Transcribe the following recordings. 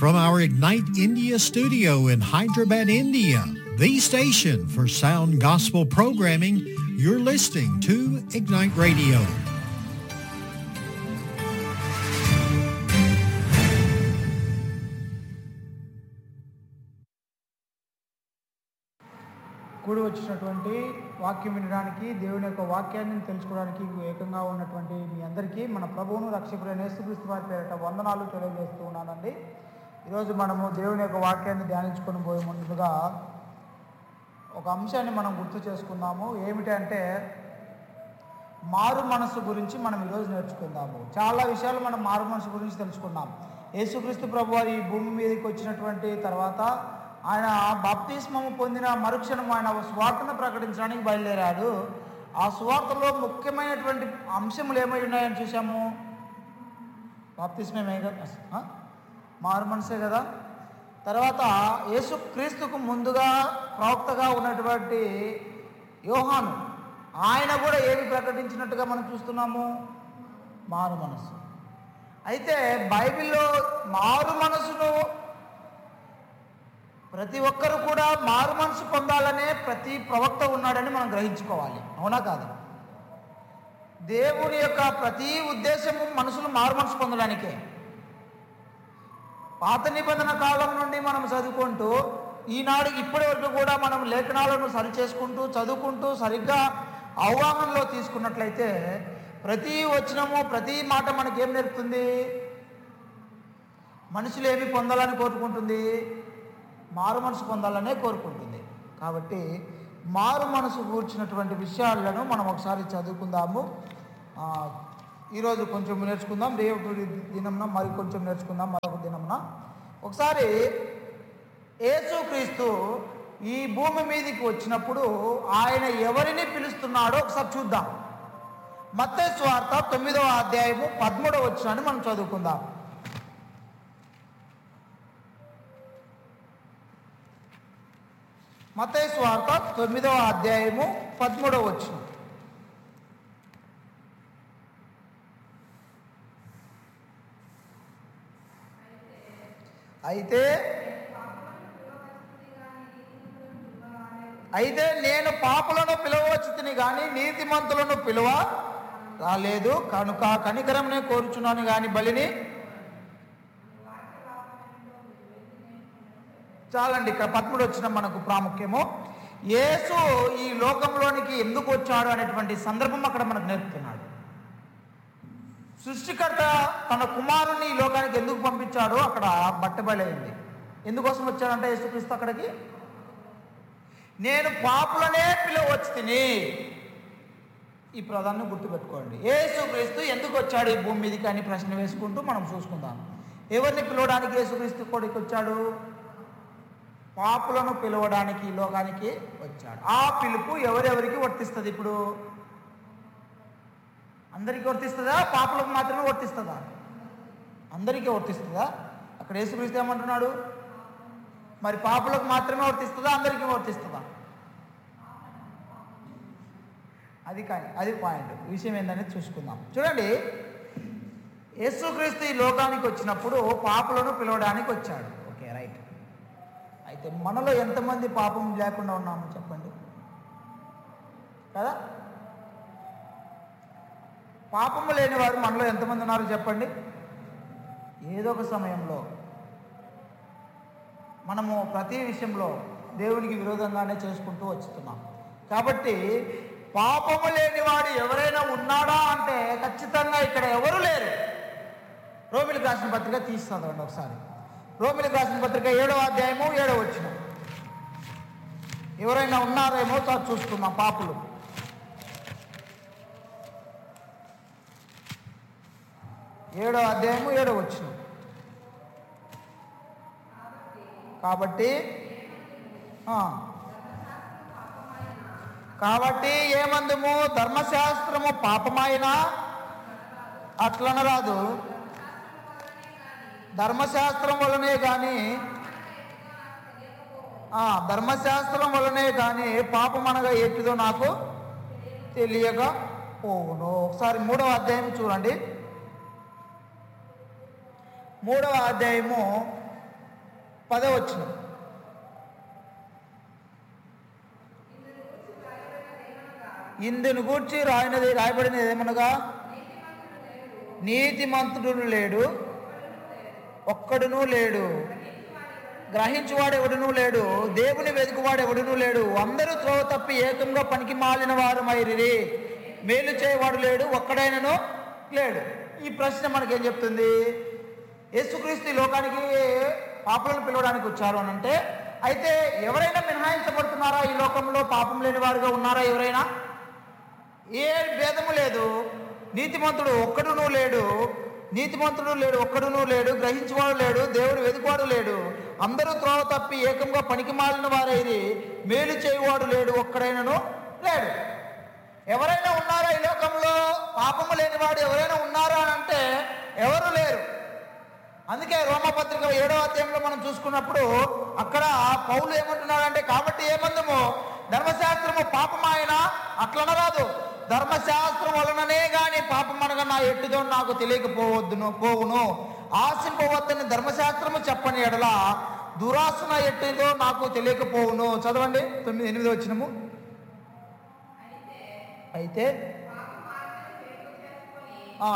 from our Ignite India studio in Hyderabad, India, the station for sound gospel programming, you're listening to Ignite Radio. కూడి వచ్చినటువంటి వాక్యం వినడానికి దేవుని యొక్క వాక్యాన్ని తెలుసుకోవడానికి ఏకంగా ఉన్నటువంటి మీ అందరికీ మన ప్రభువును రక్షకుడైన యేసుక్రీస్తు వారి పేరిట వందనాలు తెలియజేస్తూ ఉన్నానండి ఈరోజు మనము దేవుని యొక్క వాక్యాన్ని ధ్యానించుకొని పోయే ముందుగా ఒక అంశాన్ని మనం గుర్తు చేసుకుందాము ఏమిటంటే మారు మనసు గురించి మనం ఈరోజు నేర్చుకుందాము చాలా విషయాలు మనం మారు మనసు గురించి తెలుసుకున్నాం యేసుక్రీస్తు ప్రభు వారి ఈ భూమి మీదకి వచ్చినటువంటి తర్వాత ఆయన బాప్తిస్మము పొందిన మరుక్షణం ఆయన స్వార్థను ప్రకటించడానికి బయలుదేరాడు ఆ స్వార్థలో ముఖ్యమైనటువంటి అంశములు ఏమై ఉన్నాయని చూసాము బాప్తిస్మమే కదా ఆ? మారు మనసే కదా తర్వాత యేసు క్రీస్తుకు ముందుగా ప్రవక్తగా ఉన్నటువంటి యోహాను ఆయన కూడా ఏమి ప్రకటించినట్టుగా మనం చూస్తున్నాము మారు మనసు అయితే బైబిల్లో మారు మనసును ప్రతి ఒక్కరు కూడా మారు మనసు పొందాలనే ప్రతి ప్రవక్త ఉన్నాడని మనం గ్రహించుకోవాలి అవునా కాదు దేవుని యొక్క ప్రతి ఉద్దేశము మనుషులు మారు మనసు పొందడానికే పాత నిబంధన కాలం నుండి మనం చదువుకుంటూ ఈనాడు ఇప్పటి వరకు కూడా మనం లేఖనాలను సరి చేసుకుంటూ చదువుకుంటూ సరిగ్గా అవగాహనలో తీసుకున్నట్లయితే ప్రతి వచనము ప్రతి మాట మనకి ఏం నేర్పుతుంది మనుషులు ఏమి పొందాలని కోరుకుంటుంది మారు మనసు పొందాలనే కోరుకుంటుంది కాబట్టి మారు మనసు కూర్చున్నటువంటి విషయాలను మనం ఒకసారి చదువుకుందాము ఆ, ఈరోజు కొంచెం నేర్చుకుందాం రేపటి దినంన మరి కొంచెం నేర్చుకుందాం మరొక దినంన ఒకసారి యేసుక్రీస్తు ఈ భూమి మీదకి వచ్చినప్పుడు ఆయన ఎవరిని పిలుస్తున్నాడో ఒకసారి చూద్దాం మత్తయి స్వార్త తొమ్మిదవ అధ్యాయము పదమూడవ వచ్చినాన్ని మనం చదువుకుందాం మత్తయి స్వార్త తొమ్మిదవ అధ్యాయము పదమూడవ వచ్చిన అయితే అయితే నేను పాపులను పిలవచ్చుతిని కానీ నీతిమంతులను పిలువ రాలేదు కనుక కనికరంనే కోరుచున్నాను కానీ బలిని చాలండి ఇక్కడ పదమూడు వచ్చిన మనకు ప్రాముఖ్యము యేసు ఈ లోకంలోనికి ఎందుకు వచ్చాడు అనేటువంటి సందర్భం అక్కడ మనకు నేర్పుతున్నాడు సృష్టికర్త తన కుమారుని ఈ లోకానికి ఎందుకు పంపించాడో అక్కడ బట్టబయలైంది ఎందుకోసం వచ్చాడంటే యేసుక్రీస్తు అక్కడికి నేను పాపులనే పిలవచ్చు తిని ఈ ప్రధాన్ని గుర్తుపెట్టుకోండి యేసుక్రీస్తు ఎందుకు వచ్చాడు ఈ భూమి మీదకి అని ప్రశ్న వేసుకుంటూ మనం చూసుకుందాం ఎవరిని పిలవడానికి యేసుక్రీస్తు కొడుకు వచ్చాడు పాపులను పిలవడానికి ఈ లోకానికి వచ్చాడు ఆ పిలుపు ఎవరెవరికి వర్తిస్తుంది ఇప్పుడు అందరికీ వర్తిస్తుందా పాపులకు మాత్రమే వర్తిస్తుందా అందరికీ వర్తిస్తుందా అక్కడ యేసుక్రీస్తు ఏమంటున్నాడు మరి పాపులకు మాత్రమే వర్తిస్తుందా అందరికీ వర్తిస్తుందా అది కానీ అది పాయింట్ విషయం ఏంటనేది చూసుకుందాం చూడండి యేసుక్రీస్తు ఈ లోకానికి వచ్చినప్పుడు పాపులను పిలవడానికి వచ్చాడు ఓకే రైట్ అయితే మనలో ఎంతమంది పాపం లేకుండా ఉన్నాము చెప్పండి కదా పాపము లేని వారు మనలో ఎంతమంది ఉన్నారు చెప్పండి ఏదో ఒక సమయంలో మనము ప్రతి విషయంలో దేవునికి విరోధంగానే చేసుకుంటూ వచ్చుతున్నాం కాబట్టి పాపము లేనివాడు ఎవరైనా ఉన్నాడా అంటే ఖచ్చితంగా ఇక్కడ ఎవరు లేరు రోమిలకు రాసిన పత్రిక తీసి చదవండి ఒకసారి రోమిలకు రాసిన పత్రిక ఏడవ అధ్యాయము ఏడవ వచ్చిన ఎవరైనా ఉన్నారేమో చూ- చూసుకుందాం పాపులు ఏడవ అధ్యాయము ఏడవ వచ్చిన కాబట్టి ఆ. కాబట్టి ఏమందుము ధర్మశాస్త్రము పాపమైన అట్లనరాదు ధర్మశాస్త్రం వలనే కానీ ఆ, ధర్మశాస్త్రం వలనే కానీ పాపం అనగా ఎట్టిదో నాకు తెలియక పోవును ఒకసారి మూడవ అధ్యాయం చూడండి మూడవ అధ్యాయము పదే వచ్చిన ఇందును గూర్చి రాయినది రాయబడినది ఏమనగా నీతిమంతుడు లేడు ఒక్కడునూ లేడు గ్రహించువాడు ఎవడునూ లేడు దేవుని వెతుకువాడు ఎవడునూ లేడు అందరూ త్రోవ తప్పి ఏకంగా పనికి మాలిన వారు మైరిరి మేలు చేయవాడు లేడు ఒక్కడైనను లేడు ఈ ప్రశ్న మనకేం చెప్తుంది యేసుక్రీస్తు ఈ లోకానికి పాపులను పిలవడానికి వచ్చారు అని అంటే అయితే ఎవరైనా మినహాయించబడుతున్నారా ఈ లోకంలో పాపం లేని వారుగా ఉన్నారా ఎవరైనా ఏ భేదము లేదు నీతిమంతుడు ఒక్కడునూ లేడు నీతిమంతుడు లేడు ఒక్కడునూ లేడు గ్రహించేవాడు లేడు దేవుడు వెతుకువాడు లేడు అందరూ త్రోవ తప్పి ఏకంగా పనికి మాలిన వారైరి మేలు చేయువాడు లేడు ఒక్కడైనను లేడు ఎవరైనా ఉన్నారా ఈ లోకంలో పాపము లేనివాడు ఎవరైనా ఉన్నారా అని అంటే ఎవరు లేరు అందుకే రోమపత్రిక ఏడవ అధ్యాయంలో మనం చూసుకున్నప్పుడు అక్కడ పౌలు ఏమంటున్నాడంటే కాబట్టి ఏమందము ధర్మశాస్త్రము పాపమాయన అట్లనరాదు ధర్మశాస్త్రం వలననే గాని పాపం అనగా నా ఎట్టుదో నాకు తెలియకపోవద్దును పోవును ఆశింపవద్దని ధర్మశాస్త్రము చెప్పని ఎడల దురాసన ఎట్టుదో నాకు తెలియకపోవును చదవండి తొమ్మిది ఎనిమిది వచ్చినము అయితే ఆ,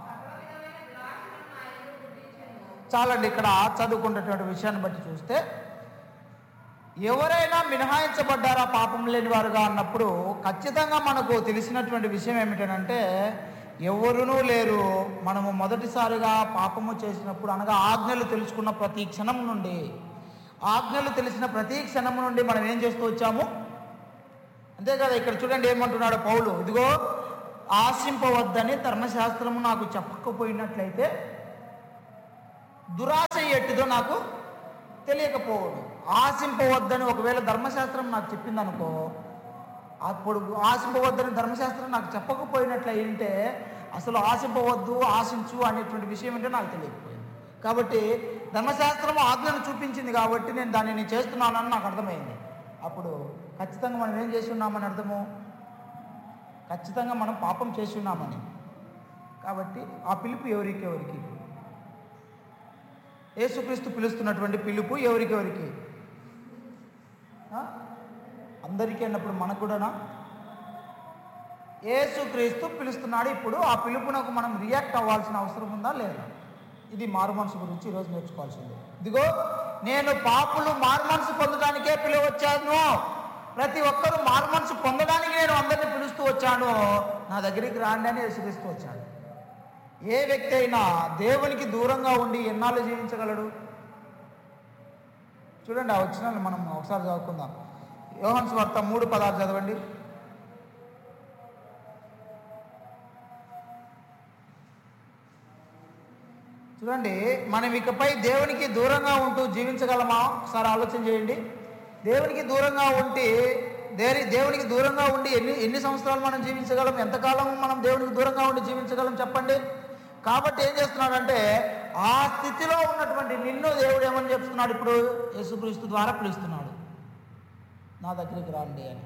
చాలండి ఇక్కడ చదువుకున్నటువంటి విషయాన్ని బట్టి చూస్తే ఎవరైనా మినహాయించబడ్డారా పాపం లేని వారుగా అన్నప్పుడు ఖచ్చితంగా మనకు తెలిసినటువంటి విషయం ఏమిటంటే ఎవరునూ లేరు మనము మొదటిసారిగా పాపము చేసినప్పుడు అనగా ఆజ్ఞలు తెలుసుకున్న ప్రతి క్షణం నుండి ఆజ్ఞలు తెలిసిన ప్రతి క్షణం నుండి మనం ఏం చేస్తూ వచ్చాము అంతే కదా ఇక్కడ చూడండి ఏమంటున్నాడు పౌలు ఇదిగో ఆశింపవద్దని ధర్మశాస్త్రము నాకు చెప్పకపోయినట్లయితే దురాశ ఎట్టుదో నాకు తెలియకపోవడు ఆశింపవద్దని ఒకవేళ ధర్మశాస్త్రం నాకు చెప్పింది అనుకో అప్పుడు ఆశింపవద్దని ధర్మశాస్త్రం నాకు చెప్పకపోయినట్లు అయింటే అసలు ఆశింపవద్దు ఆశించు అనేటువంటి విషయం ఏంటో నాకు తెలియకపోయింది కాబట్టి ధర్మశాస్త్రం ఆజ్ఞను చూపించింది కాబట్టి నేను దాన్ని నేను చేస్తున్నానని నాకు అర్థమైంది అప్పుడు ఖచ్చితంగా మనం ఏం చేసి ఉన్నామని అర్థము ఖచ్చితంగా మనం పాపం చేసి ఉన్నామని కాబట్టి ఆ పిలుపు ఎవరికి ఎవరికి యేసుక్రీస్తు పిలుస్తున్నటువంటి పిలుపు ఎవరికి ఎవరికి ఆ? అందరికీ అన్నప్పుడు మనకు కూడానా యేసుక్రీస్తు పిలుస్తున్నాడు ఇప్పుడు ఆ పిలుపునకు మనం రియాక్ట్ అవ్వాల్సిన అవసరం ఉందా లేదా ఇది మారు మనసు గురించి ఈరోజు నేర్చుకోవాల్సింది ఇదిగో నేను పాపులు మారు మనసు పొందడానికే పిలవచ్చాను ప్రతి ఒక్కరూ మారు మనసు పొందడానికి నేను అందరిని పిలుస్తూ వచ్చాను నా దగ్గరికి రాండి అని యేసుక్రీస్తు వచ్చాడు ఏ వ్యక్తి అయినా దేవునికి దూరంగా ఉండి ఎన్నాళ్ళు జీవించగలడు చూడండి ఆ వచ్చిన మనం ఒకసారి చదువుకుందాం యోహన్స్ వార్త మూడు పదాలు చదవండి చూడండి మనం ఇకపై దేవునికి దూరంగా ఉంటూ జీవించగలమా ఒకసారి ఆలోచన చేయండి దేవునికి దూరంగా ఉంటే దేని దేవునికి దూరంగా ఉండి ఎన్ని ఎన్ని సంవత్సరాలు మనం జీవించగలం ఎంతకాలం మనం దేవునికి దూరంగా ఉండి జీవించగలం చెప్పండి కాబట్టి ఏం చేస్తున్నాడంటే ఆ స్థితిలో ఉన్నటువంటి నిన్ను దేవుడు ఏమని చెప్తున్నాడు ఇప్పుడు యేసుక్రీస్తు ద్వారా పిలుస్తున్నాడు నా దగ్గరికి రండి అని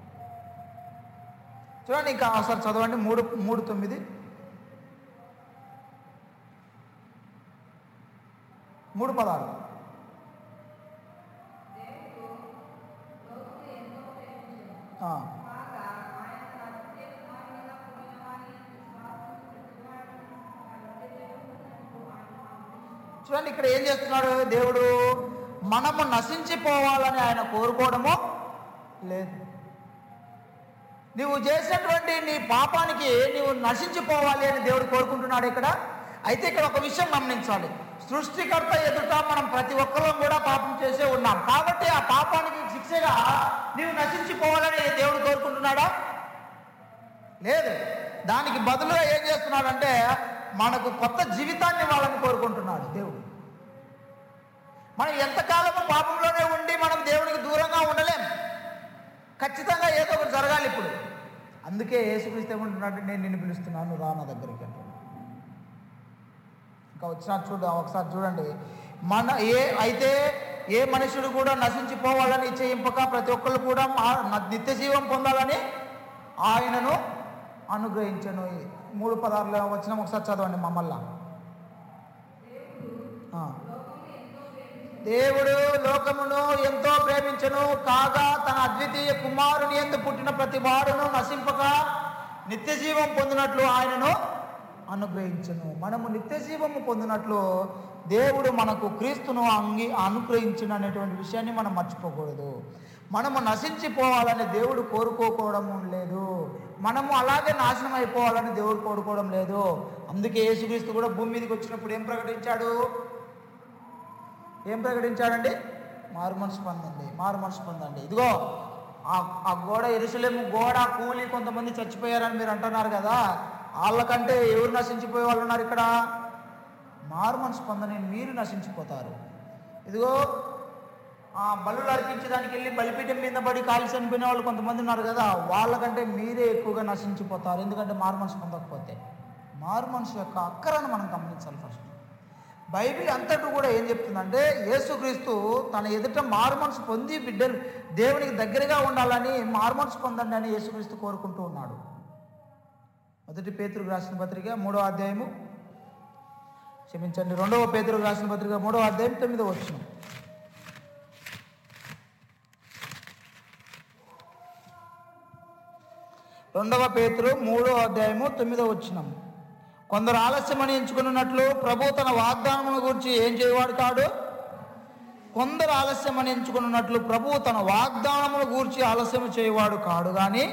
చూడండి ఇంకా ఒకసారి చదవండి మూడు మూడు తొమ్మిది మూడు పదాలు ఆ. చూడండి ఇక్కడ ఏం చేస్తున్నాడు దేవుడు మనము నశించిపోవాలని ఆయన కోరుకోవడము లేదు నువ్వు చేసినటువంటి నీ పాపానికి నీవు నశించిపోవాలి అని దేవుడు కోరుకుంటున్నాడు ఇక్కడ అయితే ఇక్కడ ఒక విషయం గమనించాలి సృష్టికర్త ఎదుట మనం ప్రతి ఒక్కరూ కూడా పాపం చేసే ఉన్నాం కాబట్టి ఆ పాపానికి శిక్షగా నీవు నశించిపోవాలని దేవుడు కోరుకుంటున్నాడా లేదు దానికి బదులుగా ఏం చేస్తున్నాడంటే మనకు కొత్త జీవితాన్ని ఇవ్వాలని కోరుకుంటున్నాడు దేవుడు మనం ఎంతకాలము పాపంలోనే ఉండి మనం దేవునికి దూరంగా ఉండలేం ఖచ్చితంగా ఏదో ఒకటి జరగాలి ఇప్పుడు అందుకే యేసుక్రీస్తు ఏమంటున్నాడు నేను నిన్ను పిలుస్తున్నాను రా నా దగ్గరికి అంటున్నాడు ఇంకా వచ్చిన చూడ ఒకసారి చూడండి మన ఏ అయితే ఏ మనుషుడు కూడా నశించిపోవాలని చేయింపక ప్రతి ఒక్కళ్ళు కూడా మా- న- నిత్య జీవం పొందాలని ఆయనను అనుగ్రహించను ఈ మూడు పదార్లు వచ్చిన ఒకసారి చదవండి మమ్మల్ని ఆ. దేవుడు లోకమును ఎంతో ప్రేమించను కాగా తన అద్వితీయ కుమారుని ఎందు పుట్టిన ప్రతి వాడును నశింపక నిత్య జీవం పొందినట్లు ఆయనను అనుగ్రహించను మనము నిత్య జీవము పొందినట్లు దేవుడు మనకు క్రీస్తును అంగి అనుగ్రహించిన అనేటువంటి విషయాన్ని మనం మర్చిపోకూడదు మనము నశించిపోవాలని దేవుడు కోరుకోకపోవడం లేదు మనము అలాగే నాశనం అయిపోవాలని దేవుడు కోరుకోవడం లేదు అందుకే యేసుక్రీస్తు కూడా భూమి మీదకి వచ్చినప్పుడు ఏం ప్రకటించాడు ఏం ప్రకటించాడండి మారు మనసు పొందండి మారు మనసు పొందండి ఇదిగో ఆ ఆ గోడ ఎరుసలేము గోడ కూలి కొంతమంది చచ్చిపోయారని మీరు అంటున్నారు కదా వాళ్ళకంటే ఎవరు నశించిపోయే వాళ్ళు ఉన్నారు ఇక్కడ మారు మనసు పొందని మీరు నశించిపోతారు ఇదిగో ఆ బలులు అర్పించడానికి వెళ్ళి బలిపీఠం మీద పడి కాలి చనిపోయిన వాళ్ళు కొంతమంది ఉన్నారు కదా వాళ్ళకంటే మీరే ఎక్కువగా నశించిపోతారు ఎందుకంటే మారు మనసు పొందకపోతే మారు మనసు యొక్క అక్కరను మనం గమనించాలి ఫస్ట్ బైబిల్ అంతటూ కూడా ఏం చెప్తుందంటే యేసుక్రీస్తు తన ఎదుట మారు మనసు పొంది బిడ్డలు దేవునికి దగ్గరగా ఉండాలని మారు మనసు పొందండి అని యేసుక్రీస్తు కోరుకుంటూ ఉన్నాడు మొదటి పేతురుకు రాసిన పత్రిక మూడవ అధ్యాయము క్షమించండి రెండవ పేతురుకు రాసిన పత్రిక మూడవ అధ్యాయం తొమ్మిదవ వచ్చిన రెండవ పేతురు మూడవ అధ్యాయము తొమ్మిదవ వచ్చినాము కొందరు ఆలస్యమని ఎంచుకున్నట్లు ప్రభు తన వాగ్దానముల గురించి ఏం చేయవాడు కాడు కొందరు ఆలస్యమని ఎంచుకున్నట్లు ప్రభు తన వాగ్దానముల గురించి ఆలస్యం చేయవాడు కాడు కానీ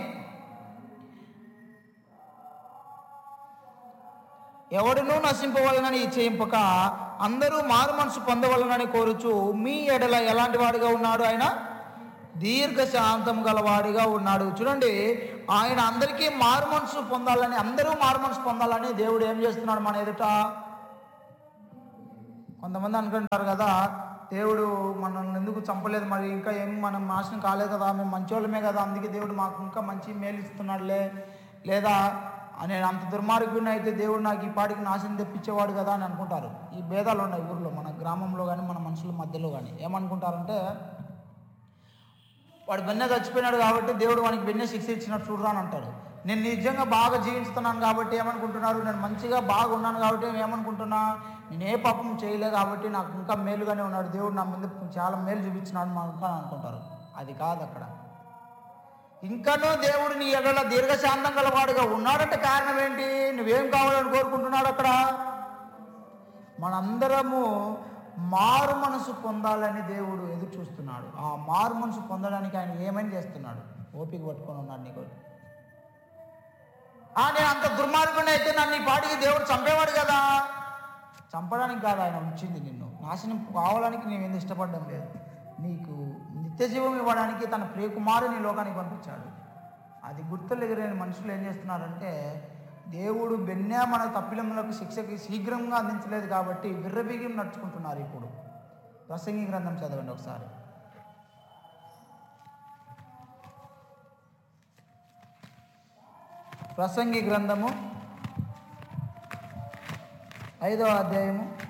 ఎవడునూ నశింపవలనని చేయింపక అందరూ మారు మనసు పొందవలనని కోరుచు మీ ఎడల ఎలాంటి వాడిగా ఉన్నాడు ఆయన దీర్ఘశాంతం గలవాడిగా ఉన్నాడు చూడండి ఆయన అందరికీ మారు మనసు పొందాలని అందరూ మారు మనసు పొందాలని దేవుడు ఏం చేస్తున్నాడు మన ఎదుట కొంతమంది అనుకుంటారు కదా దేవుడు మనల్ని ఎందుకు చంపలేదు మరి ఇంకా ఏం మనం నాశనం కాలేదు కదా మేము మంచోళ్ళమే కదా అందుకే దేవుడు మాకు ఇంకా మంచి మేలు ఇస్తున్నాడులే లేదా నేను అంత దుర్మార్గుని అయితే దేవుడు నాకు ఈ పాటికి నాశనం తెప్పించేవాడు కదా అని అనుకుంటారు ఈ భేదాలు ఉన్నాయి ఊర్లో మన గ్రామంలో కానీ మన మనుషుల మధ్యలో కానీ ఏమనుకుంటారంటే వాడు బెన్నె చచ్చిపోయినాడు కాబట్టి దేవుడు వానికి బెన్నె శిక్ష ఇచ్చినట్టు చూడరా అని అంటాడు నేను నిజంగా బాగా జీవిస్తున్నాను కాబట్టి ఏమనుకుంటున్నారు నేను మంచిగా బాగున్నాను కాబట్టి ఏమనుకుంటున్నా నేను ఏ పాపం చేయలే కాబట్టి నాకు ఇంకా మేలుగానే ఉన్నాడు దేవుడు నా మీద చాలా మేలు చూపించినాడు మా ఇంకా అనుకుంటారు అది కాదు అక్కడ ఇంకనూ దేవుడు నీ ఎడల దీర్ఘశాంతం గలవాడుగా ఉన్నాడంటే కారణం ఏంటి నువ్వేం కావాలని కోరుకుంటున్నాడు అక్కడ మనందరము మారు మనసు పొందాలని దేవుడు ఎదురు చూస్తున్నాడు ఆ మారు మనసు పొందడానికి ఆయన ఏమని చేస్తున్నాడు ఓపిక పట్టుకొని ఉన్నాడు నీకు ఆ నేను అంత దుర్మార్గుని అయితే నన్ను ఈ పాటికి దేవుడు చంపేవాడు కదా చంపడానికి కాదు ఆయన ఉంచింది నిన్ను నాశనం కావడానికి నేను ఇష్టపడడం లేదు నీకు నిత్య జీవం ఇవ్వడానికి తన ప్రియకుమారుని లోకానికి పంపించాడు అది గుర్తులెగిరేని మనుషులు ఏం చేస్తున్నారంటే దేవుడు బెన్నే మన తప్పిలములకు శిక్షకి శీఘ్రంగా అందించలేదు కాబట్టి విర్రబీగి నడుచుకుంటున్నారు ఇప్పుడు ప్రసంగి గ్రంథం చదవండి ఒకసారి ప్రసంగి గ్రంథము ఐదవ అధ్యాయము